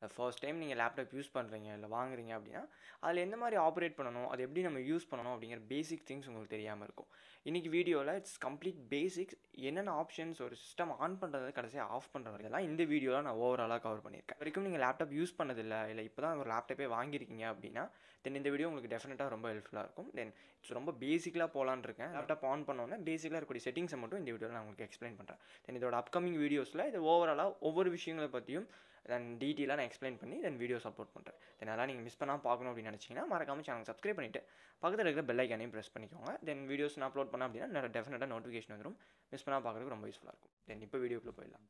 first time நீங்கள் laptop use பண்ணுறீங்க இல்லை வாங்குறீங்க அப்படின்னா அதில் எந்த மாதிரி ஆப்ரேட் பண்ணணும் அது எப்படி நம்ம யூஸ் பண்ணணும் அப்படிங்கிற பேசிக் திங்ஸ் உங்களுக்கு தெரியாமல் இருக்கும் இன்றைக்கி வீடியோவில் இட்ஸ் கம்ப்ளீட் பேசிக்ஸ் என்னென்ன ஆப்ஷன்ஸ் ஒரு சிஸ்டம் ஆன் பண்ணுறது கடைசியாக ஆஃப் பண்ணுற வரைக்கும் இந்த வீடியோவில் நான் ஓவராலாக கவர் பண்ணியிருக்கேன் வரைக்கும் நீங்கள் லேப்டாப் யூஸ் பண்ணதில்லை இல்லை இப்போ தான் ஒரு லேப்டாப்பே வாங்கியிருக்கீங்க அப்படின்னா தென் இந்த வீடியோ உங்களுக்கு டெஃபினட்டாக ரொம்ப ஹெல்ப்ஃபுல்லாக இருக்கும் தென் இட்ஸ் ரொம்ப பேசிக்கலாக போகலான்னு இருக்கேன் லேப்டாப் ஆன் பண்ணோன்னே பேசிக்கலாக இருக்கக்கூடிய செட்டிங்ஸை மட்டும் இந்த வீடியோவில் நான் உங்களுக்கு எக்ஸ்பிளைன் பண்ணுறேன் தென் இதோட அப்கமிங் வீடியோஸில் இது ஓவராலாக ஒவ்வொரு விஷயங்களை பற்றியும் தென் டீட்டெயிலாக நான் எக்ஸ்பிளைன் பண்ணி தென் வீடியோஸ் அப்லோட் பண்ணுறேன் தென் அதெல்லாம் நீங்கள் மிஸ் பண்ணால் பார்க்கணும் அப்படின்னு நினச்சிங்கன்னா மறக்காம சேனல் சப்ஸ்கிரைப் பண்ணிவிட்டு பக்கத்தில் இருக்கிற பெல் ஐக்கானையும் ப்ரெஸ் பண்ணிக்கோங்க தென் வீடியோஸ் நான் அப்லோட் பண்ணேன் அப்படின்னா டெஃபினட்டாக நோட்டிஃபிகேஷன் வந்துடும் மிஸ் பண்ணால் பார்க்குறதுக்கு ரொம்ப யூஸ்ஃபுல்லாக இருக்கும் தென் இப்போ வீடியோக்குள்ளே போயிடலாம்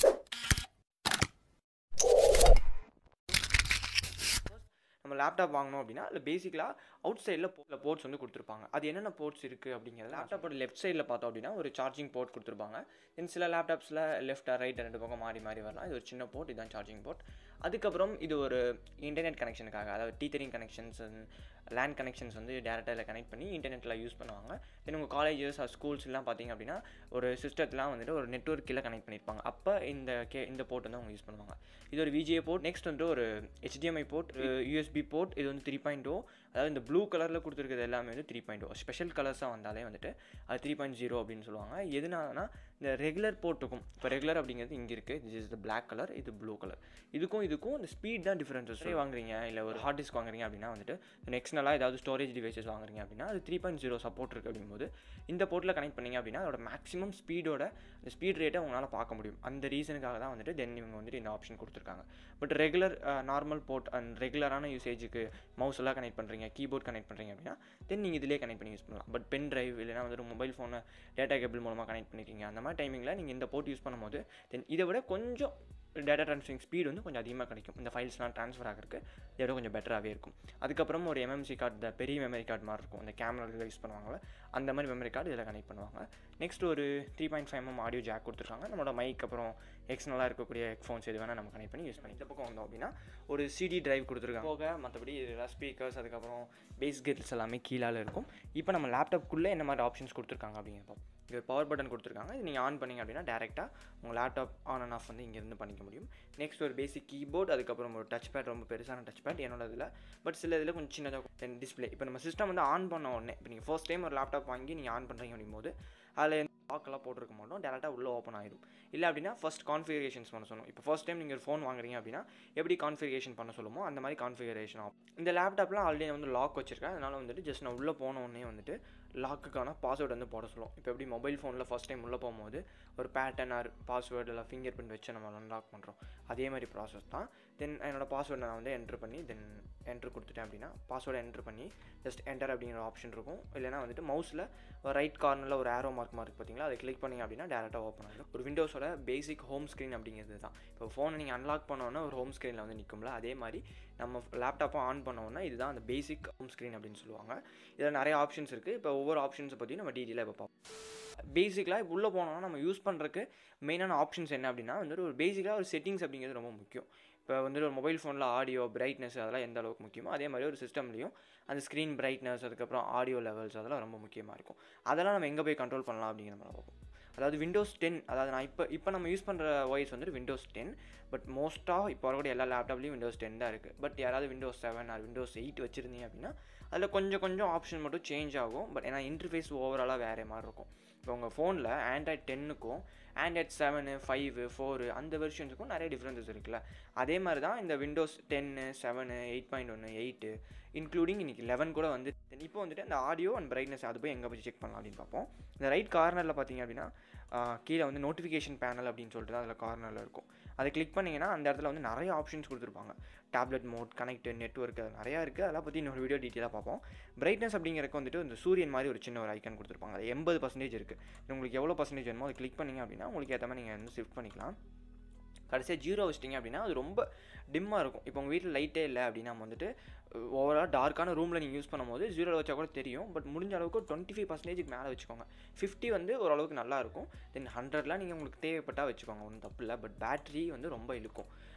நம்ம லேப்டாப் வாங்கணும் அப்படின்னா அதில் பேசிக்கலாக அவுட் சைடில் போ போர்ட்ஸ் வந்து கொடுத்துருப்பாங்க அது என்னென்ன போர்ட்ஸ் இருக்குது அப்படிங்கிறது லேப்டாப்போட லெஃப்ட் சைடில் பார்த்தோம் அப்படின்னா ஒரு சார்ஜிங் போர்ட் கொடுத்துருப்பாங்க தென் சில லேப்டாப்ஸில் லெஃப்ட் ரைட் ரெண்டு பக்கம் மாறி மாறி வரலாம் இது ஒரு சின்ன போர்ட் இதுதான் சார்ஜிங் போர்ட் அதுக்கப்புறம் இது ஒரு இன்டர்நெட் கனெக்ஷனுக்காக அதாவது டீத்தரிங் கனெக்ஷன்ஸ் லேண்ட் கனெக்ஷன்ஸ் வந்து டேரெக்டாக இதில் கனெக்ட் பண்ணி இன்டர்நெட்டில் யூஸ் பண்ணுவாங்க தென் உங்கள் காலேஜஸ் ஸ்கூல்ஸ்லாம் பார்த்தீங்க அப்படின்னா ஒரு சிஸ்டத்தெலாம் வந்துட்டு ஒரு நெட்ஒர்க் கீழே கனெக்ட் பண்ணியிருப்பாங்க அப்போ இந்த கே இந்த போர்ட் வந்து அவங்க யூஸ் பண்ணுவாங்க இது ஒரு விஜே போர்ட் நெக்ஸ்ட் வந்து ஒரு ஹெச்டிஎம்ஐ போர்ட் யூஎஸ்பி போர்ட் இது வந்து த்ரீ பாயிண்ட் ஓ அதாவது இந்த ப்ளூ கலரில் கொடுத்துருக்கிறது எல்லாமே வந்து த்ரீ பாயிண்ட் ஓ ஸ்பெஷல் கலர்ஸாக வந்தாலே வந்துட்டு அது த்ரீ பாயிண்ட் ஜீரோ அப்படின்னு சொல்லுவாங்க எதனாலனா இந்த ரெகுலர் போர்ட்டுக்கும் இப்போ ரெகுலர் அப்படிங்கிறது இங்கே இருக்குது this is the black colour இது ப்ளூ கலர் இதுக்கும் இதுக்கும் இந்த ஸ்பீட் தான் டிஃப்ரென்சஸ் வாங்குறீங்க இல்லை ஒரு ஹார்ட் டிஸ்க் வாங்குறீங்க அப்படின்னா வந்துட்டு நெக்ஸ்ட்னலாக ஏதாவது ஸ்டோரேஜ் டிவைசஸ் வாங்குறீங்க அப்படின்னா அது த்ரீ பாயிண்ட் ஜீரோ சப்போர்ட் இருக்குது அப்படிங்கும்போது இந்த போர்ட்டில் கனெக்ட் பண்ணிங்க அப்படின்னா அதோட மேக்ஸிமம் ஸ்பீடோட இந்த ஸ்பீட் ரேட்டை உங்களால் பார்க்க முடியும் அந்த ரீசனுக்காக தான் வந்துட்டு தென் இவங்க வந்துட்டு இந்த ஆப்ஷன் கொடுத்துருக்காங்க but regular normal port and ரெகுலரான யூசேஜுக்கு மவுஸ் எல்லாம் கனெக்ட் பண்ணுறீங்க கீபோர்ட் கனெக்ட் பண்ணுறீங்க அப்படின்னா தென் நீங்கள் இதிலே கனெக்ட் பண்ணி யூஸ் பண்ணலாம் பட் பென் ட்ரைவ் இல்லைனா வந்துட்டு மொபைல் ஃபோனை டேட்டா கேபிள் மூலமாக கனெக்ட் பண்ணிருக்கீங்க அந்த மாதிரி டைமிங்கில் நீங்கள் இந்த போர்ட் யூஸ் பண்ணும்போது தென் இதை விட கொஞ்சம் டேட்டா ட்ரான்ஸ்ஃபரிங் ஸ்பீடு வந்து கொஞ்சம் அதிகமாக கிடைக்கும் இந்த ஃபைல்ஸ்லாம் ட்ரான்ஸ்ஃபர் ஆகிறதுக்கு இதை விட கொஞ்சம் பெட்டராகவே இருக்கும் அதுக்கப்புறம் ஒரு எம்எம்சி கார்டு இந்த பெரிய மெமரி கார்டு மாதிரி இருக்கும் இந்த கேமரா யூஸ் பண்ணுவாங்கள்ல அந்த மாதிரி மெமரி கார்டு இதில் கனெக்ட் பண்ணுவாங்க நெக்ஸ்ட் ஒரு three point five M audio jack கொடுத்துருக்காங்க நம்மளோட மைக் அப்புறம் எக்ஸ்னலாக இருக்கக்கூடிய ஹெட்ஃபோன்ஸ் எது வேணால் நம்ம கனெக்ட் பண்ணி யூஸ் பண்ணி இந்த பக்கம் வந்தோம் அப்படின்னா ஒரு சிடி டிரைவ் கொடுத்துருக்காங்க போக மற்றபடி இதெல்லாம் ஸ்பீக்கர்ஸ் அதுக்கப்புறம் பேஸ் கெட்ஸ் எல்லாமே கீழால் இருக்கும் இப்போ நம்ம லேப்டாப்குள்ளே என்ன மாதிரி ஆப்ஷன்ஸ் கொடுத்துருக்காங்க அப்படிங்கிறப்போ இங்கே பவர் பட்டன் கொடுத்துருக்காங்க இது நீங்கள் ஆன் பண்ணிங்க அப்படின்னா டேரெக்டாக உங்கள் லேப்டாப் ஆன் அண்ட் ஆஃப் வந்து இங்கேருந்து பண்ணிக்க முடியும் நெக்ஸ்ட் ஒரு பேசிக் கீபோர்ட் அதுக்கப்புறம் ஒரு டச் பேட் ரொம்ப பெருசான டச் பேட் என்னோட இதில் பட் சில இதில் கொஞ்சம் சின்னதாக தென் டிஸ்பிளே இப்போ நம்ம சிஸ்டம் வந்து ஆன் பண்ண உடனே இப்போ நீங்கள் ஃபர்ஸ்ட் டைம் ஒரு லேப்டாப் வாங்கி நீங்கள் ஆன் பண்ணுறீங்க அப்படிங்கும்போது அதில் லாக்கெல்லாம் போட்டிருக்க மாட்டோம் டேரெக்டாக உள்ளே ஓப்பன் ஆயிடும் இல்லை அப்படின்னா ஃபஸ்ட் கான்ஃபிகரேஷன்ஸ் பண்ண சொல்லணும் இப்போ ஃபஸ்ட் டைம் நீங்கள் ஒரு ஃபோன் வாங்குறீங்க அப்படின்னா எப்படி கான்ஃபிகரேஷன் பண்ண சொல்லுமோ அந்த மாதிரி கான்ஃபிகரேஷன் ஆகும் இந்த லேப்டாப்லாம் ஆல்ரெடி வந்து லாக் வச்சிருக்கேன் அதனால் வந்துட்டு ஜஸ்ட் நான் உள்ளே போன உடனே வந்துட்டு லாக்குக்கான பாஸ்வேர்டு வந்து போட சொல்லுவோம் இப்போ எப்படி மொபைல் ஃபோனில் ஃபஸ்ட் டைம் உள்ளே போகும்போது ஒரு பேட்டர்ன் ஆர் பாஸ்வேர்டு இல்லை ஃபிங்கர் பிரிண்ட் வச்சு நம்ம அன்லாக் பண்ணுறோம் அதே மாதிரி ப்ராசஸ் தான் தென் என்னோடய பாஸ்வேர்டை நான் வந்து என்ட்ரு பண்ணி தென் என்ட்ரு கொடுத்துட்டேன் அப்படின்னா பாஸ்வேர்டை என்ட்ரு பண்ணி ஜஸ்ட் என்டர் அப்படிங்கிற ஆப்ஷன் இருக்கும் இல்லைனா வந்துட்டு மவுஸில் ரைட் கார்னரில் ஒரு ஆரோ மார்க் மார்க் பார்த்தீங்களா அதை கிளிக் பண்ணிங்க அப்படின்னா டேரெக்டாக ஓப்பன் ஆகிடும் ஒரு விண்டோஸோட பேசிக் ஹோம் ஸ்க்ரீன் அப்படிங்கிறது தான் இப்போ ஃபோனை நீங்கள் அன்லாக் பண்ணோன்னா ஒரு ஹோம் ஸ்க்ரீனில் வந்து நிற்கும்ல அதே மாதிரி நம்ம லேப்டாப்பை ஆன் பண்ணோன்னா இதுதான் அந்த பேசிக் ஹோம் ஸ்க்ரீன் அப்படின்னு சொல்லுவாங்க இதில் நிறைய ஆப்ஷன்ஸ் இருக்குது இப்போ ஒவ்வொரு ஆப்ஷன்ஸை பற்றி நம்ம டீட்டெயிலாக இப்போ பார்ப்போம் பேசிக்கலாக இப்போ உள்ளே போனோம்னா நம்ம யூஸ் பண்ணுறதுக்கு மெயினான ஆப்ஷன்ஸ் என்ன அப்படின்னா வந்துட்டு ஒரு பேசிக்காக ஒரு செட்டிங்ஸ் அப்படிங்கிறது ரொம்ப முக்கியம் இப்போ வந்துட்டு ஒரு மொபைல் ஃபோனில் ஆடியோ பிரைட்னஸ் அதெல்லாம் எந்த அளவுக்கு முக்கியமோ அதே மாதிரி ஒரு சிஸ்டம்லேயும் அந்த ஸ்க்ரீன் பிரைட்னஸ் அதுக்கப்புறம் ஆடியோ லெவல்ஸ் அதெல்லாம் ரொம்ப முக்கியமாக இருக்கும் அதெல்லாம் நம்ம எங்கே போய் கண்ட்ரோல் பண்ணலாம் அப்படிங்கிற மாதிரி பார்ப்போம் அதாவது விண்டோஸ் டென் அதாவது நான் இப்போ இப்போ நம்ம யூஸ் பண்ணுற வாய்ஸ் வந்துட்டு விண்டோஸ் டென் பட் மோஸ்ட்டாக இப்போ வரக்கூடிய எல்லா லேப்டாப்லேயும் விண்டோஸ் டென் தான் இருக்குது பட் யாராவது Windows seven or Windows eight வச்சுருந்தீங்க அப்படின்னா அதில் கொஞ்சம் கொஞ்சம் ஆப்ஷன் மட்டும் சேஞ்ச் ஆகும் பட் ஏன்னா இன்டர்ஃபேஸ் ஓவராலாக வேறு மாதிரி இருக்கும் இப்போ உங்கள் ஃபோனில் ஆண்ட்ராய்ட் டென்னுக்கும் ஆண்ட்ராய்ட் செவனு ஃபைவ் ஃபோரு அந்த வெர்ஷன்ஸுக்கும் நிறைய டிஃப்ரென்சஸ் இருக்குல்ல அதே மாதிரி தான் இந்த Windows ten seven eight point ஒன்று எயிட்டு இன்க்ளூடிங் இன்றைக்கி லெவன் கூட வந்து இப்போ வந்துட்டு அந்த ஆடியோ அண்ட் பிரைட்னஸ் அது போய் எங்கே போய் செக் பண்ணலாம் அப்படின்னு பார்ப்போம் இந்த ரைட் கார்னரில் பார்த்தீங்க அப்படின்னா கீழே வந்து நோட்டிஃபிகேஷன் பேனல் அப்படின்னு சொல்லிட்டு தான் அதில் கார்னரில் இருக்கும் அதை கிளிக் பண்ணிங்கன்னா அந்த இடத்துல வந்து நிறைய ஆப்ஷன்ஸ் கொடுத்துருப்பாங்க டேப்லெட் மோட் கனெக்ட் நெட்ஒர்க் அது நிறையா இருக்குது அதெல்லாம் பற்றி இன்னொரு வீடியோ டீட்டெயிலாக பார்ப்போம் பிரைட்னஸ் அப்படிங்கிறக்கு வந்துட்டு இந்த சூரியன் மாதிரி ஒரு சின்ன ஒரு ஐக்கன் கொடுத்துருப்பாங்க அது எண்பது பர்சன்டேஜ் இருக்குது உங்களுக்கு எவ்வளோ பர்சன்டேஜ் வேணுமோ அதை கிளிக் பண்ணிங்க அப்படின்னா உங்களுக்கு ஏற்ற மாதிரி நீங்கள் வந்து ஷிஃப்ட் பண்ணிக்கலாம் கடைசியாக ஜீரோ வச்சிட்டிங்க அப்படின்னா அது ரொம்ப டிம்மாக இருக்கும் இப்போ உங்கள் வீட்டில் லைட்டே இல்லை அப்படின்னா வந்துட்டு ஓவரால் டார்க்கான ரூமில் நீங்கள் யூஸ் பண்ணும்போது ஜீரோவில் வச்சா கூட தெரியும் பட் முடிஞ்ச அளவுக்கு டுவெண்ட்டி ஃபைவ் பர்சன்டேஜுக்கு மேலே வச்சுக்கோங்க ஃபிஃப்டி வந்து ஓரளவுக்கு நல்லா இருக்கும் தென் ஹண்ட்ரட்லாம் நீங்கள் உங்களுக்கு தேவைப்பட்டால் வச்சுக்கோங்க ஒன்றும் தப்பு இல்லை பட் பேட்ரி வந்து ரொம்ப இழுக்கும்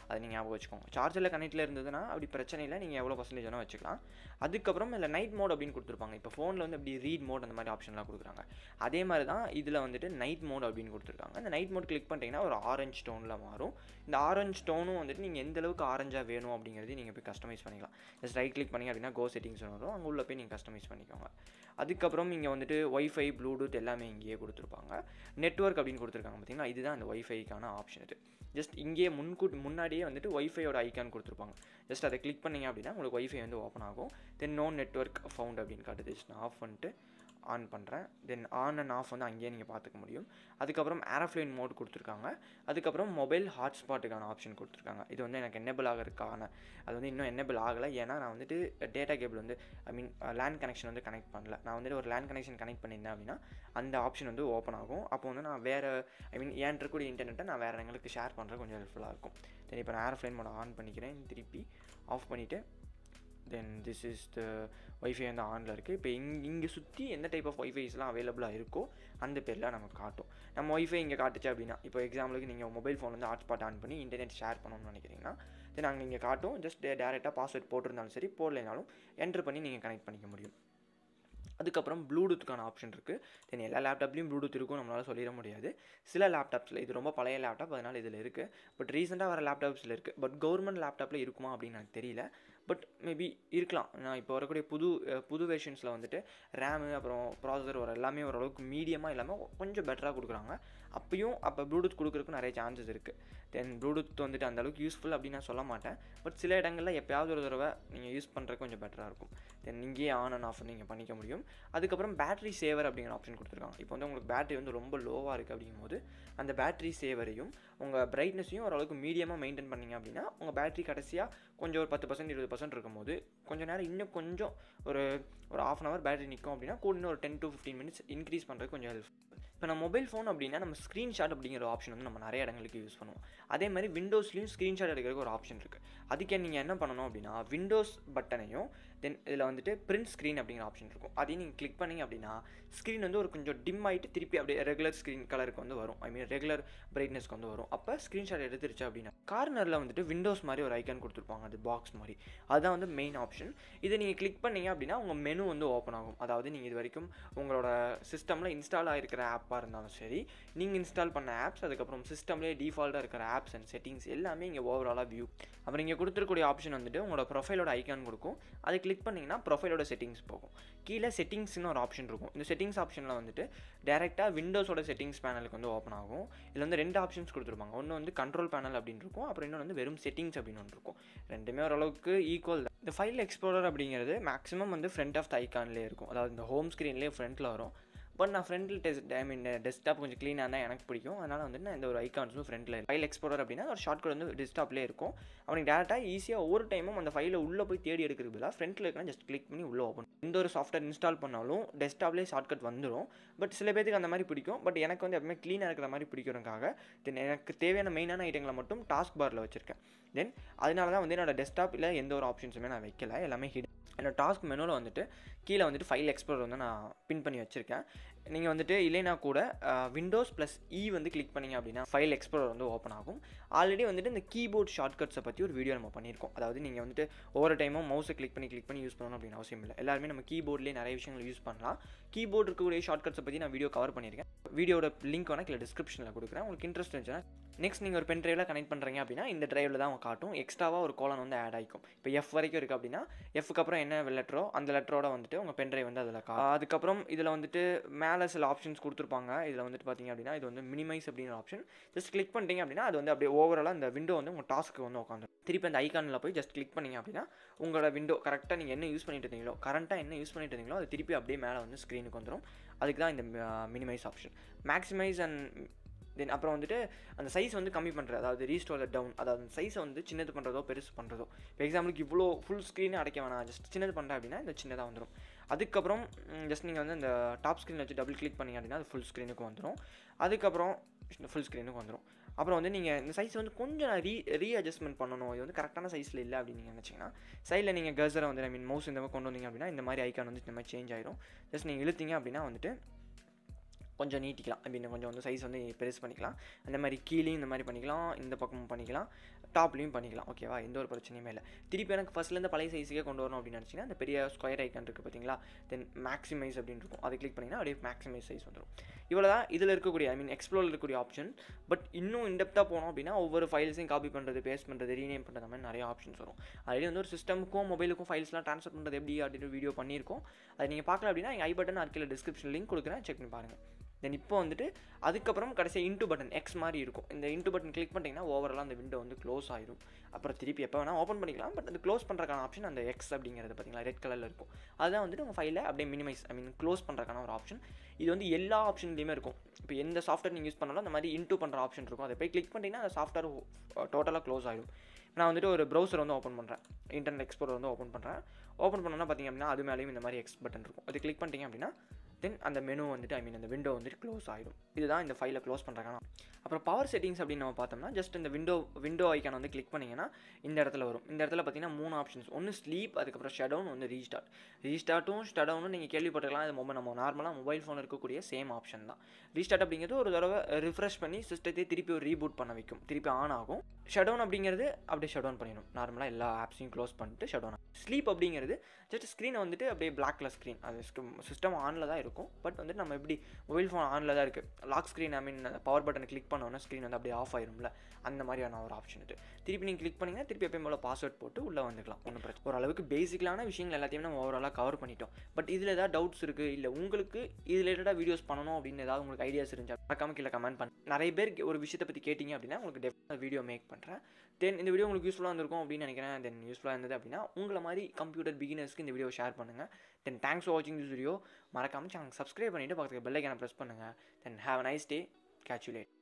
அதை நீங்கள் ஞாபகம் வச்சுக்கோங்க சார்ஜரில் கனெக்டில் இருந்ததுன்னா அப்படி பிரச்சனை இல்லை நீங்கள் எவ்வளோ பர்சன்டேஜ் வேணால் வச்சுக்கலாம் அதுக்கப்புறம் இல்லை நைட் மோட் அப்படின்னு கொடுத்துருப்பாங்க இப்போ ஃபோனில் வந்து அப்படி ரீட் மோட் அந்த மாதிரி ஆப்ஷன்லாம் கொடுக்குறாங்க அதே மாதிரி தான் இதில் வந்துட்டு நைட் மோட் அப்படின்னு கொடுத்துருக்காங்க அந்த நைட் மோட் கிளிக் பண்ணிட்டீங்கன்னா ஒரு ஆரஞ்ச் டோனில் மாறும் இந்த ஆரஞ்ச் டோனும் வந்துட்டு நீங்கள் எந்த அளவுக்கு ஆரஞ்சாக வேணும் அப்படிங்கிறது நீங்கள் போய் கஸ்டமைஸ் பண்ணிக்கலாம் ஜஸ்ட் ரைட் கிளிக் பண்ணி அப்படின்னா கோ செட்டிங்ஸ் வரும் அங்கே உள்ள போய் நீங்கள் கஸ்டமைஸ் பண்ணிக்கோங்க அதுக்கப்புறம் இங்கே வந்துட்டு ஒய்ஃபை ப்ளூடூத் எல்லாமே இங்கேயே கொடுத்துருப்பாங்க நெட்ஒர்க் அப்படின்னு கொடுத்துருக்காங்க பார்த்தீங்கன்னா இதுதான் அந்த ஒய்ஃபைக்கான ஆப்ஷன் இது ஜஸ்ட் இங்கேயே முன்கூட்டி முன்னாடியே வந்துட்டு ஒய்ஃபையோட ஐக்கான் கொடுத்துருப்பாங்க ஜஸ்ட் அதை கிளிக் பண்ணிங்க அப்படின்னா உங்களுக்கு ஒய்ஃபை வந்து ஓப்பன் ஆகும் தென் நோ நெட்ஒர்க் ஃபவுண்ட் அப்படின்னு காட்டுது ஜஸ்ட் நான் ஆஃப் பண்ணிட்டு ஆன் பண்ணுறேன் தென் ஆன் அண்ட் ஆஃப் வந்து அங்கேயே நீங்கள் பார்த்துக்க முடியும் அதுக்கப்புறம் ஏரோஃப்ளைன் மோட் கொடுத்துருக்காங்க அதுக்கப்புறம் மொபைல் ஹாட்ஸ்பாட்டுக்கான ஆப்ஷன் கொடுத்துருக்காங்க இது வந்து எனக்கு என்னபிள் ஆகிறதுக்கான அது வந்து இன்னும் என்னபிள் ஆகலை ஏன்னா நான் வந்துட்டு டேட்டா கேபிள் வந்து ஐ மீன் லேண்ட் கனெக்ஷன் வந்து கனெக்ட் பண்ணல நான் வந்துட்டு ஒரு லேண்ட் கனெக்ஷன் கனெக்ட் பண்ணியிருந்தேன் அப்படின்னா அந்த ஆப்ஷன் வந்து ஓப்பன் ஆகும் அப்போ வந்து நான் வேறு ஐ மீன் ஏன் இருக்கக்கூடிய இன்டர்நெட்டை நான் வேறு எங்களுக்கு ஷேர் பண்ணுறது கொஞ்சம் ஹெல்ப்ஃபுல்லாக இருக்கும் தென் இப்போ நான் ஏரோஃப்ளைன் மோட ஆன் பண்ணிக்கிறேன் திருப்பி ஆஃப் பண்ணிவிட்டு then this is the wifi வந்து ஆனில் இருக்குது இப்போ இங் இங்கே சுற்றி எந்த டைப் ஆஃப் ஒய்ஃபைஸ்லாம் அவைலபிளாக இருக்கோ அந்த பேரில் நமக்கு காட்டும் நம்ம ஒய்ஃபை இங்கே காட்டுச்சு அப்படின்னா இப்போ எக்ஸாம்பிளுக்கு நீங்கள் மொபைல் ஃபோன் வந்து ஹாட்ஸ்பாட் ஆன் பண்ணி இன்டர்நெட் ஷேர் பண்ணணும்னு நினைக்கிறீங்கன்னா தென் அங்கே இங்கே காட்டும் ஜஸ்ட் டேரெக்டாக பாஸ்வேர்ட் போட்டிருந்தாலும் சரி போடலைனாலும் என்ட்ரு பண்ணி நீங்கள் கனெக்ட் பண்ணிக்க முடியும் அதுக்கப்புறம் ப்ளூடூத்துக்கான ஆப்ஷன் இருக்குது தென் எல்லா லேப்டாப்லேயும் ப்ளூடூத் இருக்கும் நம்மளால் சொல்லிட முடியாது சில லேப்டாப்ஸில் இது ரொம்ப பழைய லேப்டாப் அதனால் இதில் இருக்குது பட் ரீசெண்டாக வர லேப்டாப்ஸில் இருக்குது பட் கவர்மெண்ட் லேப்டாப்பில் இருக்குமா அப்படின்னு எனக்கு தெரியல பட் மேபி இருக்கலாம் நான் இப்போ வரக்கூடிய புது புது வெர்ஷன்ஸில் வந்துட்டு ரேமு அப்புறம் ப்ராசஸர் வர எல்லாமே ஓரளவுக்கு மீடியமாக இல்லாமல் கொஞ்சம் பெட்டராக கொடுக்குறாங்க அப்பயும் அப்போ ப்ளூடூத் கொடுக்குறதுக்கு நிறைய சான்சஸ் இருக்குது தென் ப்ளூடூத் வந்துட்டு அந்தளவுக்கு யூஸ்ஃபுல் அப்படின்னு நான் சொல்ல மாட்டேன் பட் சில இடங்களில் எப்போயாவது ஒரு தடவை நீங்கள் யூஸ் பண்ணுறதுக்கு கொஞ்சம் பெட்டராக இருக்கும் தென் இங்கேயே ஆன் அண்ட் ஆஃப் நீங்கள் பண்ணிக்க முடியும் அதுக்கப்புறம் பேட்டரி சேவர் அப்படிங்கிற ஆப்ஷன் கொடுத்துருக்காங்க இப்போ வந்து உங்களுக்கு பேட்டரி வந்து ரொம்ப லோவாக இருக்குது அப்படிங்கும்போது அந்த பேட்டரி சேவரையும் உங்கள் பிரைட்னஸையும் ஓரளவுக்கு மீடியமாக மெயின்டைன் பண்ணிங்க அப்படின்னா உங்கள் பேட்டரி கடைசியாக கொஞ்சம் ஒரு பத்து பர்சன்ட் இருபது பர்சன்ட் இருக்கும்போது கொஞ்சம் நேரம் இன்னும் கொஞ்சம் ஒரு ஒரு ஆஃப் அன் ஹவர் பேட்டரி நிற்கும் அப்படின்னா கூட இன்னும் ஒரு ten to fifteen minutes increase பண்ணுறதுக்கு கொஞ்சம் ஹெல்ப் இப்போ நம்ம மொபைல் ஃபோன் அப்படின்னா நம்ம ஸ்க்ரீன்ஷாட் அப்படிங்கிற ஆப்ஷன் வந்து நம்ம நிறைய இடங்களுக்கு யூஸ் பண்ணுவோம் அதே மாதிரி விண்டோஸ்லேயும் ஸ்க்ரீன்ஷாட் எடுக்கிறதுக்கு ஒரு ஆப்ஷன் இருக்குது அதுக்கே நீங்கள் என்ன பண்ணணும் அப்படின்னா விண்டோஸ் பட்டனையும் தென் இதில் வந்துட்டு பிரிண்ட் ஸ்க்ரீன் அப்படிங்கிற ஆப்ஷன் இருக்கும் அதையும் நீங்கள் கிளிக் பண்ணிங்க அப்படின்னா ஸ்க்ரீன் வந்து ஒரு கொஞ்சம் டிம் ஆகிட்டு திருப்பி அப்படியே ரெகுலர் ஸ்க்ரீன் கலருக்கு வந்து வரும் ஐ மீன் ரெகுலர் பிரைட்னஸ்க்கு வந்து வரும் அப்போ ஸ்க்ரீன்ஷாட் எடுத்துருச்சு அப்படின்னா கார்னரில் வந்துட்டு விண்டோஸ் மாதிரி ஒரு ஐக்கான் கொடுத்துருப்பாங்க அது பாக்ஸ் மாதிரி அதுதான் வந்து மெயின் ஆப்ஷன் இதை நீங்கள் கிளிக் பண்ணீங்க அப்படின்னா உங்கள் மெனு வந்து ஓப்பன் ஆகும் அதாவது நீங்கள் இது வரைக்கும் உங்களோட சிஸ்டமில் இன்ஸ்டால் ஆகிருக்கிற ஆப்பாக இருந்தாலும் சரி நீங்கள் இன்ஸ்டால் பண்ண ஆப்ஸ் அதுக்கப்புறம் சிஸ்டம்லேயே டிஃபால்ட்டாக இருக்கிற ஆப்ஸ் அண்ட் செட்டிங்ஸ் எல்லாமே இங்கே ஓவராலாக வியூ அப்புறம் இங்கே கொடுத்துருக்கூடிய ஆப்ஷன் வந்துட்டு உங்களோட ப்ரொஃபைலோட ஐக்கான் கொடுக்கும் அதை கிளிக் பண்ணிங்கன்னா ப்ரொஃபைலோட செட்டிங்ஸ் போகும் கீழே செட்டிங்ஸ்னு ஒரு ஆப்ஷன் இருக்கும் இந்த செட்டிங்ஸ் ஆப்ஷனில் வந்துட்டு டேரெக்டாக விண்டோஸோட செட்டிங்ஸ் பேனலுக்கு வந்து ஓப்பன் ஆகும் இதில் வந்து ரெண்டு ஆப்ஷன்ஸ் கொடுத்துருப்பாங்க ஒன்று வந்து கண்ட்ரோல் பேனல் அப்படின்னு இருக்கும் அப்புறம் இன்னொன்று வந்து வெறும் செட்டிங்ஸ் அப்படின்னு ஒன்று இருக்கும் ரெண்டுமே ஓரளவுக்கு ஈக்குவல் தான் இந்த ஃபைல் எக்ஸ்ப்ளோரர் அப்படிங்கிறது மேக்ஸிமம் வந்து ஃப்ரண்ட் ஆஃப் த ஐக்கான்லேயே இருக்கும் அதாவது இந்த ஹோம் ஸ்க்ரீன்லேயே ஃப்ரண்ட்டில் வரும் பட் நான் ஃப்ரண்டில் டெஸ்ட் ஐ மீன் டெஸ்க்டாப் கொஞ்சம் க்ளீனாக இருந்தால் எனக்கு பிடிக்கும் அதனால் வந்து நான் இந்த ஒரு ஐக்கான்ஸும் ஃப்ரண்ட்டில் ஃபைல் எக்ஸ்ப்ளோரர் அப்படின்னா ஒரு ஷார்ட்கட் வந்து டெஸ்க்டாப்லேயே இருக்கும் அவனுக்கு டேரெக்டாக ஈஸியாக ஒவ்வொரு டைமும் அந்த ஃபைலை உள்ளே போய் தேடி எடுக்கிறது பதிலாக ஃப்ரண்ட்டில் இருக்கனா ஜஸ்ட் கிளிக் பண்ணி உள்ளே ஓப்பன் எந்த ஒரு சாஃப்ட்வேர் இன்ஸ்டால் பண்ணாலும் டெஸ்க்டாப்லேயே ஷார்ட்கட் வந்துடும் பட் சில பேருக்கு அந்த மாதிரி பிடிக்கும் பட் எனக்கு வந்து எப்பவுமே க்ளீனாக இருக்கிற மாதிரி பிடிக்கிறதுக்காக தென் எனக்கு தேவையான மெயினான ஐட்டங்களை மட்டும் டாஸ்க் பாரில் வச்சுருக்கேன் தென் அதனால தான் வந்து என்னோட டெஸ்க்டாப்பில் எந்த ஒரு ஆப்ஷன்ஸுமே நான் வைக்கல எல்லாமே ஹிட் என்னோட டாஸ்க் மெனுவில் வந்துட்டு கீழே வந்துட்டு ஃபைல் எக்ஸ்ப்ளோர் வந்து நான் பின் பண்ணி வச்சுருக்கேன் நீங்கள் வந்துட்டு இல்லைனா கூட விண்டோஸ் ப்ளஸ் இ வந்து கிளிக் பண்ணிங்க அப்படின்னா ஃபைல் எக்ஸ்ப்ளோர் வந்து ஓப்பன் ஆகும் ஆல்ரெடி வந்துட்டு இந்த கீபோர்ட் ஷார்ட்கட்ஸை பற்றி ஒரு வீடியோ நம்ம பண்ணியிருக்கோம் அதாவது நீங்கள் வந்துட்டு ஒவ்வொரு டைமும் மவுஸை கிளிக் பண்ணி கிளிக் பண்ணி யூஸ் பண்ணணும் அப்படின்னு அவசியம் இல்லை எல்லாருமே நம்ம கீபோர்ட்லேயே நிறைய விஷயங்கள் யூஸ் பண்ணலாம் கீபோர்ட் இருக்கக்கூடிய ஷார்ட்கட்ஸை பற்றி நான் வீடியோ கவர் பண்ணியிருக்கேன் வீடியோட லிங்க் வேணால் கீழே டிஸ்கிரிப்ஷனில் கொடுக்குறேன் உங்களுக்கு இன்ட்ரெஸ்ட் இருந்துச்சுன்னா நெக்ஸ்ட் நீங்கள் ஒரு பென் ட்ரைவில் கனெக்ட் பண்ணுறீங்க அப்படின்னா இந்த ட்ரைவில் தான் காட்டும் எக்ஸ்ட்ராவாக ஒரு கோலன் வந்து ஆட் ஆகிக்கும் இப்போ எஃப் வரைக்கும் இருக்குது அப்படின்னா எஃப்க்கு அப்புறம் என்ன லெட்டரோ அந்த லெட்டரோட வந்துட்டு உங்கள் பென் ட்ரைவ் வந்து அதில் கா அதுக்கப்புறம் இதில் வந்துட்டு மேலே சில ஆப்ஷன்ஸ் கொடுத்துருப்பாங்க இதில் வந்துட்டு பார்த்தீங்க அப்படின்னா இது வந்து மினிமைஸ் அப்படிங்கிற ஆப்ஷன் ஜஸ்ட் கிளிக் பண்ணிட்டீங்க அப்படின்னா அது வந்து அப்படியே ஓவராலாக இந்த விண்டோ வந்து உங்கள் டாஸ்க்கு வந்து உட்காந்து திருப்பி அந்த ஐக்கானில் போய் ஜஸ்ட் கிளிக் பண்ணிங்க அப்படின்னா உங்களோட விண்டோ கரெக்டாக நீங்கள் என்ன யூஸ் பண்ணிட்டு இருந்தீங்களோ கரண்ட்டாக என்ன யூஸ் பண்ணிட்டு இருந்தீங்களோ அது திருப்பி அப்படியே மேலே வந்து ஸ்க்ரீனுக்கு வந்துடும் அதுக்கு தான் இந்த minimise option maximise and then அப்புறம் வந்துட்டு அந்த சைஸ் வந்து கம்மி பண்ணுறது அதாவது ரீஸ்டோர் டவுன் அதாவது அந்த சைஸை வந்து சின்னது பண்ணுறதோ பெருசு பண்ணுறதோ இப்போ எக்ஸாம்பிளுக்கு இவ்வளோ ஃபுல் ஸ்க்ரீனே அடைக்க வேணாம் ஜஸ்ட் சின்னது பண்ணுறேன் அப்படின்னா இந்த சின்னதாக வந்துடும் அதுக்கப்புறம் ஜஸ்ட் நீங்கள் வந்து அந்த டாப் ஸ்க்ரீன் வச்சு டபுள் கிளிக் பண்ணிங்க அப்படின்னா அது ஃபுல் ஸ்க்ரீனுக்கு வந்துடும் அதுக்கப்புறம் ஃபுல் ஸ்க்ரீனுக்கு வந்துடும் அப்புறம் வந்து நீங்கள் இந்த சைஸ் வந்து கொஞ்சம் ரீ ரீ அட்ஜஸ்ட்மெண்ட் பண்ணணும் இது வந்து கரெக்டான சைஸில் இல்லை அப்படின்னு நீங்கள் நினச்சிங்கன்னா சைடில் நீங்கள் கர்சரை வந்து ஐ மீன் மவுஸ் இந்த மாதிரி கொண்டு வந்தீங்க அப்படின்னா இந்த மாதிரி ஐக்கான் வந்து இந்த மாதிரி சேஞ்ச் ஆயிரும் ஜஸ்ட் நீங்கள் இழுத்தீங்க அப்படின்னா வந்துட்டு கொஞ்சம் நீட்டிக்கலாம் அப்படின்னு கொஞ்சம் வந்து சைஸ் வந்து பெருசு பண்ணிக்கலாம் அந்த மாதிரி கீழே இந்த மாதிரி பண்ணிக்கலாம் இந்த பக்கமும் பண்ணிக்கலாம் டாப்லையும் பண்ணிக்கலாம் ஓகேவா எந்த ஒரு பிரச்சனையுமே இல்லை திருப்பி எனக்கு ஃபஸ்ட்லேருந்து பழைய சைஸுக்கே கொண்டு வரணும் அப்படின்னு நினச்சிங்கன்னா அந்த பெரிய ஸ்கொயர் ஐக்கன் இருக்குது பார்த்தீங்களா தென் மேக்ஸிமைஸ் அப்படின்னு இருக்கும் அதை கிளிக் பண்ணிங்கன்னா அப்படியே மேக்ஸிமைஸ் சைஸ் வந்துடும் இவ்வளோ தான் இதில் இருக்கக்கூடிய ஐ மீன் எக்ஸ்ப்ளோரில் இருக்கக்கூடிய ஆப்ஷன் பட் இன்னும் இன்டெப்த்தாக போனோம் அப்படின்னா ஒவ்வொரு ஃபைல்ஸையும் காப்பி பண்ணுறது பேஸ்ட் பண்ணுறது ரீநேம் பண்ணுறது மாதிரி நிறைய ஆப்ஷன்ஸ் வரும் ஆல்ரெடி வந்து ஒரு சிஸ்டமுக்கும் மொபைலுக்கும் ஃபைல்ஸ்லாம் ட்ரான்ஸ்ஃபர் பண்ணுறது எப்படி அப்படின்னு வீடியோ பண்ணியிருக்கோம் அது நீங்கள் பார்க்கல அப்படின்னா எங்கள் ஐ பட்டன் ஆர்க்கில் டிஸ்கிரிப்ஷன் லிங்க் கொடுக்குறேன் செக் பண்ணி பாருங்கள் தென் இப்போ வந்துட்டு அதுக்கப்புறம் கடைசி இன்ட்டு பட்டன் எக்ஸ் மாதிரி இருக்கும் இந்த இன்ட்டு பட்டன் கிளிக் பண்ணிட்டீங்கன்னா ஓவராலாக அந்த விண்டோ வந்து க்ளோஸ் ஆயிடும் அப்புறம் திருப்பி எப்போ வேணால் ஓப்பன் பண்ணிக்கலாம் பட் அது க்ளோஸ் பண்ணுறக்கான ஆப்ஷன் அந்த எக்ஸ் அப்படிங்கிறது பார்த்தீங்களா ரெட் கலரில் இருக்கும் அதுதான் வந்துட்டு உங்கள் ஃபைலை அப்படியே மினிமைஸ் ஐ மீன் க்ளோஸ் பண்ணுறக்கான ஒரு ஆப்ஷன் இது வந்து எல்லா ஆப்ஷன்லேயுமே இருக்கும் இப்போ எந்த சாஃப்ட்வேர் நீங்கள் யூஸ் பண்ணாலும் அந்த மாதிரி இன்ட்டு பண்ணுற ஆப்ஷன் இருக்கும் அதை போய் கிளிக் பண்ணிட்டீங்கன்னா அந்த சாஃப்ட்வேர் டோட்டலாக க்ளோஸ் ஆகிடும் நான் வந்துட்டு ஒரு ப்ரௌசர் வந்து ஓப்பன் பண்ணுறேன் இன்டர்நெட் எக்ஸ்ப்ளோர் வந்து ஓப்பன் பண்ணுறேன் ஓப்பன் பண்ணோன்னா பார்த்தீங்க அப்படின்னா அது மேலேயும் இந்த மாதிரி எக்ஸ் பட்டன் இருக்கும் அது கிளிக் பண்ணிட்டீங்க அப்படின்னா தென் அந்த மெனு வந்துட்டு ஐ மீன் அந்த விண்டோ வந்துட்டு க்ளோஸ் ஆகிடும் இதுதான் இந்த ஃபைலை க்ளோஸ் பண்ணுறாங்கன்னா அப்புறம் பவர் செட்டிங்ஸ் அப்படின்னு நம்ம பார்த்தோம்னா ஜஸ்ட் இந்த விண்டோ விண்டோ ஐக்கான் வந்து கிளிக் பண்ணிங்கன்னா இந்த இடத்துல வரும் இந்த இடத்துல பார்த்தீங்கன்னா மூணு ஆப்ஷன்ஸ் ஒன்று ஸ்லீப் அதுக்கப்புறம் ஷடவுன் வந்து ரீஸ்டார்ட் ரீஸ்டார்ட்டும் ஷடவுனும் நீங்கள் கேள்விப்பட்டிருக்கலாம் இது மொபைல் நம்ம நார்மலாக மொபைல் ஃபோன் இருக்கக்கூடிய சேம் ஆப்ஷன் தான் ரீஸ்டார்ட் அப்படிங்கிறது ஒரு தடவை ரிஃப்ரெஷ் பண்ணி சிஸ்டத்தை திருப்பி ஒரு ரீபூட் பண்ண வைக்கும் திருப்பி ஆன் ஆகும் ஷடவுன் அப்படிங்கிறது அப்படியே ஷடவுன் பண்ணிடும் நார்மலாக எல்லா ஆப்ஸையும் க்ளோஸ் பண்ணிட்டு ஷடவுன் ஸ்லீப் அப்படிங்கிறது ஜஸ்ட் ஸ்க்ரீனை வந்துட்டு அப்படியே பிளாக்ல ஸ்க்ரீன் அது சிஸ்டம் ஆனில் தான் இருக்கும் பட் வந்துட்டு நம்ம எப்படி மொபைல் ஃபோன் ஆனில் தான் இருக்குது lock screen I mean power பட்டனை கிளிக் பண்ணோன்னா ஸ்க்ரீன் வந்து அப்படியே ஆஃப் ஆயிரும்ல அந்த மாதிரியான ஒரு ஆப்ஷன் இது திருப்பி நீங்கள் கிளிக் பண்ணிங்கன்னா திருப்பி எப்பயும் போல் பாஸ்வேர்ட் போட்டு உள்ளே வந்துக்கலாம் ஒன்றும் பிரச்சனை ஓரளவுக்கு பேசிக்கலான விஷயங்கள் எல்லாத்தையுமே நம்ம ஓவராலாக கவர் பண்ணிட்டோம் பட் இதில் ஏதாவது டவுட்ஸ் இருக்குது இல்லை உங்களுக்கு இது ரிலேட்டடாக வீடியோஸ் பண்ணணும் அப்படின்னு ஏதாவது உங்களுக்கு ஐடியாஸ் இருந்துச்சு மறக்காம கீழே கமெண்ட் பண்ண நிறைய பேர் ஒரு விஷயத்தை பற்றி கேட்டிங்க அப்படின்னா உங்களுக்கு டெஃபினட்டாக வீடியோ மேக் பண்ணுறேன் தென் இந்த வீடியோ உங்களுக்கு யூஸ்ஃபுல்லாக இருந்திருக்கும் அப்படின்னு நினைக்கிறேன் தென் யூஸ்ஃபுல்லாக இருந்தது அப்படின்னா உங்களை மாதிரி கம்ப்யூட்டர் பிகினர்ஸ்க்கு இந்த வீடியோ ஷேர் பண்ணுங்கள் தென் தேங்க்ஸ் ஃபார் வாட்சிங் திஸ் வீடியோ மறக்காமல் சேனல் சப்ஸ்கிரைப் பண்ணிவிட்டு பக்கத்துக்கு பெல்லைக்கான ப்ரெஸ் பண்ணுங்கள் then have nice day catch you late